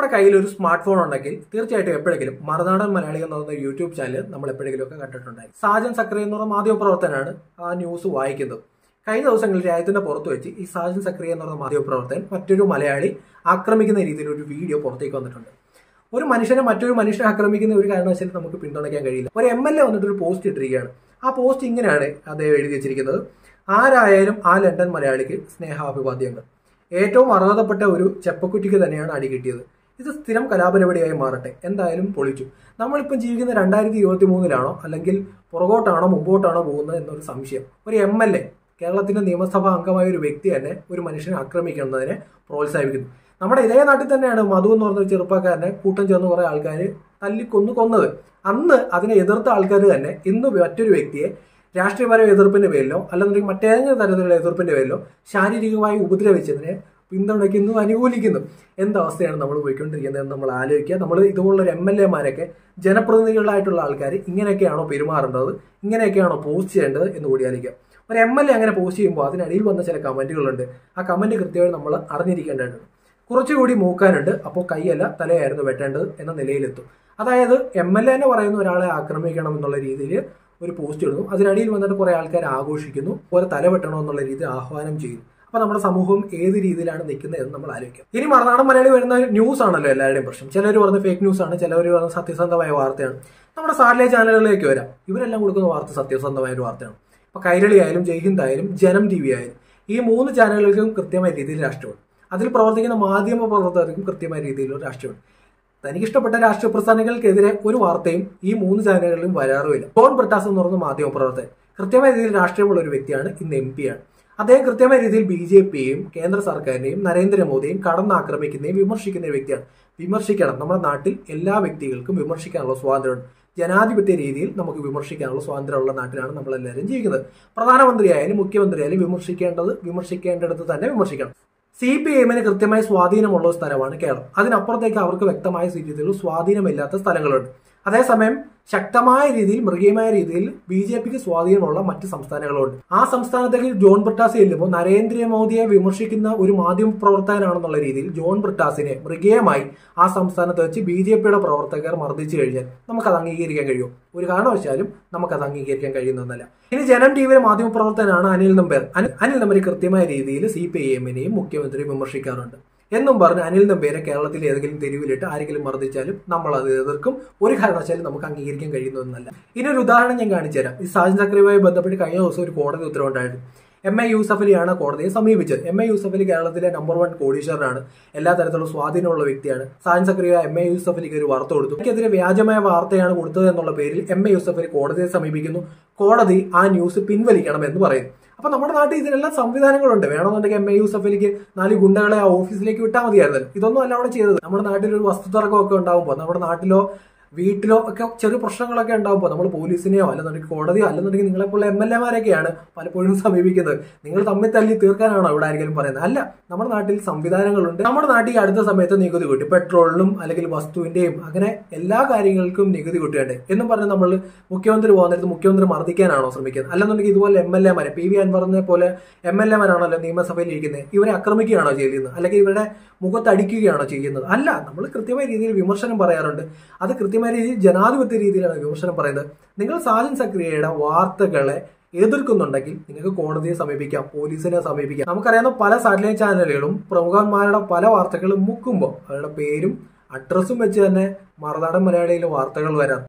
നമ്മുടെ കയ്യിൽ ഒരു സ്മാർട്ട് ഫോൺ ഉണ്ടെങ്കിൽ തീർച്ചയായിട്ടും എപ്പോഴെങ്കിലും മറുനാടൻ മലയാളി എന്ന് പറയുന്ന യൂട്യൂബ് ചാനൽ നമ്മൾ എപ്പോഴെങ്കിലും ഒക്കെ കണ്ടിട്ടുണ്ടായി സാജൻ സക്രി എന്ന് പറയുന്ന മാധ്യമപ്രവർത്തനാണ് ആ ന്യൂസ് വായിക്കുന്നത് കഴിഞ്ഞ ദിവസങ്ങളിൽ രാജ്യത്തിന്റെ പുറത്ത് വെച്ച് ഈ സാജൻ സക്രി എന്ന് പറയുന്ന മാധ്യമപ്രവർത്തകൻ മറ്റൊരു മലയാളി ആക്രമിക്കുന്ന രീതിയിൽ ഒരു വീഡിയോ പുറത്തേക്ക് വന്നിട്ടുണ്ട് ഒരു മനുഷ്യനെ മറ്റൊരു മനുഷ്യനെ ആക്രമിക്കുന്ന ഒരു കാരണവശാലും നമുക്ക് പിന്തുണയ്ക്കാൻ കഴിയില്ല ഒരു എം എൽ എ വന്നിട്ട് ഒരു പോസ്റ്റ് ഇട്ടിരിക്കുകയാണ് ആ പോസ്റ്റ് ഇങ്ങനെയാണ് അദ്ദേഹം എഴുതി വെച്ചിരിക്കുന്നത് ആരായാലും ആ ലണ്ടൻ മലയാളിക്ക് സ്നേഹാഭിവാദ്യങ്ങൾ ഏറ്റവും അർഹതപ്പെട്ട ഒരു ചെപ്പക്കുറ്റിക്ക് തന്നെയാണ് അടി കിട്ടിയത് ഇത് സ്ഥിരം കലാപരിപാടിയായി മാറട്ടെ എന്തായാലും പൊളിച്ചു നമ്മളിപ്പം ജീവിക്കുന്ന രണ്ടായിരത്തി ഇരുപത്തി മൂന്നിലാണോ അല്ലെങ്കിൽ പുറകോട്ടാണോ മുമ്പോട്ടാണോ പോകുന്നത് എന്നൊരു സംശയം ഒരു എം എൽ എ കേരളത്തിന്റെ നിയമസഭാ അംഗമായ ഒരു വ്യക്തി തന്നെ ഒരു മനുഷ്യനെ ആക്രമിക്കുന്നതിനെ പ്രോത്സാഹിപ്പിക്കുന്നു നമ്മുടെ ഇതേ നാട്ടിൽ തന്നെയാണ് മധു എന്ന് പറഞ്ഞ ഒരു ചെറുപ്പക്കാരനെ കൂട്ടം ചേർന്ന് കുറെ ആൾക്കാർ തല്ലിക്കൊന്നു കൊന്നത് അന്ന് അതിനെ എതിർത്ത ആൾക്കാർ തന്നെ ഇന്ന് മറ്റൊരു വ്യക്തിയെ രാഷ്ട്രീയപരമായ എതിർപ്പിന്റെ പേരിലോ അല്ലെന്നുണ്ടെങ്കിൽ മറ്റേതെങ്കിലും തരത്തിലുള്ള എതിർപ്പിന്റെ പേരിലോ ശാരീരികമായി ഉപദ്രവിച്ചതിനെ പിന്തുണയ്ക്കുന്നു അനുകൂലിക്കുന്നു എന്തവസ്ഥയാണ് നമ്മൾ പോയിക്കൊണ്ടിരിക്കുന്നത് എന്ന് നമ്മൾ ആലോചിക്കുക നമ്മൾ ഇതുപോലുള്ള എം എൽ എമാരൊക്കെ ജനപ്രതിനിധികളായിട്ടുള്ള ആൾക്കാർ ഇങ്ങനെയൊക്കെയാണോ പെരുമാറേണ്ടത് ഇങ്ങനെയൊക്കെയാണോ പോസ്റ്റ് ചെയ്യേണ്ടത് എന്ന് കൂടി ആലോചിക്കുക ഒരു എം എൽ എ അങ്ങനെ പോസ്റ്റ് ചെയ്യുമ്പോൾ അതിനിടയിൽ വന്ന ചില കമന്റുകളുണ്ട് ആ കമന്റ് കൃത്യമായി നമ്മൾ അറിഞ്ഞിരിക്കേണ്ടതുണ്ട് കുറച്ചുകൂടി മൂക്കാനുണ്ട് അപ്പോൾ കൈയല്ല തലയായിരുന്നു വെട്ടേണ്ടത് എന്ന നിലയിലെത്തും അതായത് എം എൽ എ പറയുന്ന ഒരാളെ ആക്രമിക്കണം എന്നുള്ള രീതിയിൽ ഒരു പോസ്റ്റ് ഇടുന്നു അതിനടിയിൽ വന്നിട്ട് കുറെ ആൾക്കാർ ആഘോഷിക്കുന്നു പോലെ തല വെട്ടണം എന്നുള്ള രീതിയിൽ ആഹ്വാനം ചെയ്യുന്നു അപ്പൊ നമ്മുടെ സമൂഹം ഏത് രീതിയിലാണ് നിൽക്കുന്നത് എന്ന് നമ്മൾ ആലോചിക്കാം ഇനി മറുനാടൻ മലയാളി വരുന്ന ന്യൂസ് ആണല്ലോ എല്ലാവരുടെയും പ്രശ്നം ചിലർ പറഞ്ഞ ഫേക്ക് ന്യൂസ് ആണ് ചിലർ പറഞ്ഞ സത്യസന്ധമായ വാർത്തയാണ് നമ്മുടെ സാറ്റലൈ ചാനലുകളിലേക്ക് വരാം ഇവരെല്ലാം കൊടുക്കുന്ന വാർത്ത സത്യസന്ധമായ ഒരു വാർത്തയാണ് ഇപ്പൊ കൈരളി ആയാലും ജയ്ഹിന്ദ് ആയാലും ജനം ടി വി ആയാലും ഈ മൂന്ന് ചാനലുകൾക്കും കൃത്യമായ രീതിയിൽ രാഷ്ട്രീയമാണ് അതിൽ പ്രവർത്തിക്കുന്ന മാധ്യമ പ്രവർത്തകർക്കും കൃത്യമായ രീതിയിലുള്ള രാഷ്ട്രീയമാണ് തനിക്ക് ഇഷ്ടപ്പെട്ട രാഷ്ട്രീയ പ്രസ്ഥാനങ്ങൾക്കെതിരെ ഒരു വാർത്തയും ഈ മൂന്ന് ചാനലുകളിലും വരാറുമില്ല ജോൺ ബ്രിട്ടാസ് എന്ന് പറയുന്ന മാധ്യമ പ്രവർത്തകൻ കൃത്യമായ രീതിയിൽ രാഷ്ട്രീയമുള്ള ഒരു വ്യക്തിയാണ് ഇന്ന് എം പി ആണ് അദ്ദേഹം കൃത്യമായ രീതിയിൽ ബി ജെ പിയെയും കേന്ദ്ര സർക്കാരിനെയും നരേന്ദ്രമോദിയെയും കടന്നാക്രമിക്കുന്നതും വിമർശിക്കുന്ന ഒരു വ്യക്തിയാണ് വിമർശിക്കണം നമ്മുടെ നാട്ടിൽ എല്ലാ വ്യക്തികൾക്കും വിമർശിക്കാനുള്ള സ്വാതന്ത്ര്യമുണ്ട് ജനാധിപത്യ രീതിയിൽ നമുക്ക് വിമർശിക്കാനുള്ള സ്വാതന്ത്ര്യമുള്ള നാട്ടിലാണ് നമ്മൾ എല്ലാവരും ജീവിക്കുന്നത് പ്രധാനമന്ത്രി ആയാലും മുഖ്യമന്ത്രി ആയാലും വിമർശിക്കേണ്ടത് വിമർശിക്കേണ്ടിടത്ത് തന്നെ വിമർശിക്കണം സി പി എമ്മിന് കൃത്യമായ സ്വാധീനമുള്ള സ്ഥലമാണ് കേരളം അതിനപ്പുറത്തേക്ക് അവർക്ക് വ്യക്തമായ രീതിയിലുള്ള സ്വാധീനമില്ലാത്ത സ്ഥലങ്ങളുണ്ട് അതേസമയം ശക്തമായ രീതിയിൽ മൃഗീയമായ രീതിയിൽ ബി ജെ പിക്ക് സ്വാധീനമുള്ള മറ്റ് സംസ്ഥാനങ്ങളുണ്ട് ആ സംസ്ഥാനത്തേക്ക് ജോൺ ബ്രിട്ടാസ് ചെല്ലുമ്പോൾ നരേന്ദ്രമോദിയെ വിമർശിക്കുന്ന ഒരു മാധ്യമ പ്രവർത്തകനാണെന്നുള്ള രീതിയിൽ ജോൺ ബ്രിട്ടാസിനെ മൃഗീയമായി ആ സംസ്ഥാനത്ത് വെച്ച് ബി ജെ പിയുടെ പ്രവർത്തകർ മർദ്ദിച്ചു കഴിഞ്ഞാൽ നമുക്കത് അംഗീകരിക്കാൻ കഴിയും ഒരു കാരണവശാലും നമുക്കത് അംഗീകരിക്കാൻ കഴിയുന്നതല്ല ഇനി ജനം ടി വിയിലെ മാധ്യമ പ്രവർത്തകനാണ് അനിൽ നമ്പർ അനിൽ നമ്പർ കൃത്യമായ രീതിയിൽ സി പി ഐ എമ്മിനെയും മുഖ്യമന്ത്രി വിമർശിക്കാറുണ്ട് എന്നും പറഞ്ഞ് അനിൽ നമ്പേരെ കേരളത്തിൽ ഏതെങ്കിലും തെരുവിലിട്ട് ആരെങ്കിലും മർദ്ദിച്ചാലും നമ്മൾ അത് എതിർക്കും ഒരു കാരണവശാലും നമുക്ക് അംഗീകരിക്കാൻ കഴിയുന്നതെന്നല്ല ഇനൊരു ഉദാഹരണം ഞാൻ കാണിച്ചു തരാം ഈ സാജൻ സക്രിയുമായി ബന്ധപ്പെട്ട് കഴിഞ്ഞ ദിവസം ഒരു കോടതി ഉത്തരവുണ്ടായിരുന്നു എം എ യൂസഫലിയാണ് കോടതിയെ സമീപിച്ചത് എം എ യൂസഫലി കേരളത്തിലെ നമ്പർ വൺ കോടീശ്വരനാണ് എല്ലാ തരത്തിലുള്ള സ്വാധീനമുള്ള വ്യക്തിയാണ് സാജൻ സക്രിയ എം എ യൂസഫലിക്ക് ഒരു വാർത്ത കൊടുത്തു എനിക്കെതിരെ വ്യാജമായ വാർത്തയാണ് കൊടുത്തത് എന്നുള്ള പേരിൽ എം എ യൂസഫലി കോടതിയെ സമീപിക്കുന്നു കോടതി ആ ന്യൂസ് പിൻവലിക്കണം എന്ന് പറയുന്നു അപ്പൊ നമ്മുടെ നാട്ടിൽ ഇതിനെല്ലാം സംവിധാനങ്ങളുണ്ട് വേണമെന്നുണ്ടെങ്കിൽ എം എ യൂസഫലിക്ക് നാല് ഗുണ്ടകളെ ആ ഓഫീസിലേക്ക് വിട്ടാൽ മതിയായിരുന്നല്ലോ ഇതൊന്നും അല്ല അവിടെ ചെയ്തത് നമ്മുടെ നാട്ടിൽ ഒരു വസ്തുതർക്കമൊക്കെ ഉണ്ടാകുമ്പോൾ നമ്മുടെ നാട്ടിലോ വീട്ടിലോ ഒക്കെ ചെറിയ പ്രശ്നങ്ങളൊക്കെ ഉണ്ടാകുമ്പോൾ നമ്മൾ പോലീസിനെയോ അല്ലെന്നുണ്ടെങ്കിൽ കോടതിയോ അല്ലെന്നുണ്ടെങ്കിൽ നിങ്ങളെപ്പോലുള്ള എം എൽ എമാരൊക്കെയാണ് പലപ്പോഴും സമീപിക്കുന്നത് നിങ്ങൾ തമ്മിൽ തല്ലി തീർക്കാനാണോ ഇവിടെ ആരെങ്കിലും പറയുന്നത് അല്ല നമ്മുടെ നാട്ടിൽ സംവിധാനങ്ങളുണ്ട് നമ്മുടെ നാട്ടിൽ അടുത്ത സമയത്ത് നികുതി കൂട്ടി പെട്രോളിനും അല്ലെങ്കിൽ വസ്തുവിന്റെയും അങ്ങനെ എല്ലാ കാര്യങ്ങൾക്കും നികുതി കൂട്ടിയുണ്ട് എന്നും പറഞ്ഞ് നമ്മൾ മുഖ്യമന്ത്രി പോകുന്നിടത്ത് മുഖ്യമന്ത്രി മർദ്ദിക്കാനാണോ ശ്രമിക്കുന്നത് അല്ലെന്നുണ്ടെങ്കിൽ ഇതുപോലെ എം എൽ എമാരെ പി വി അൻവറിനെ പോലെ എം എൽ എമാരാണല്ലോ നിയമസഭയിൽ ഇരിക്കുന്നത് ഇവരെ ആക്രമിക്കുകയാണോ ചെയ്യുന്നത് അല്ലെങ്കിൽ ഇവരുടെ മുഖത്തടിക്കുകയാണോ ചെയ്യുന്നത് അല്ല നമ്മൾ കൃത്യമായ രീതിയിൽ വിമർശനം പറയാറുണ്ട് അത് കൃത്യമായ രീതിയിൽ ജനാധിപത്യ രീതിയിലാണ് വിമർശനം പറയുന്നത് നിങ്ങൾ സാജൻ സക്രിയയുടെ വാർത്തകളെ എതിർക്കുന്നുണ്ടെങ്കിൽ നിങ്ങൾക്ക് കോടതിയെ സമീപിക്കാം പോലീസിനെ സമീപിക്കാം നമുക്കറിയാവുന്ന പല സാറ്റലൈറ്റ് ചാനലുകളും പ്രമുഖന്മാരുടെ പല വാർത്തകളും മുക്കുമ്പോൾ അവരുടെ പേരും അഡ്രസ്സും വെച്ച് തന്നെ മറുനാടൻ മലയാളിയിലെ വാർത്തകൾ വരാം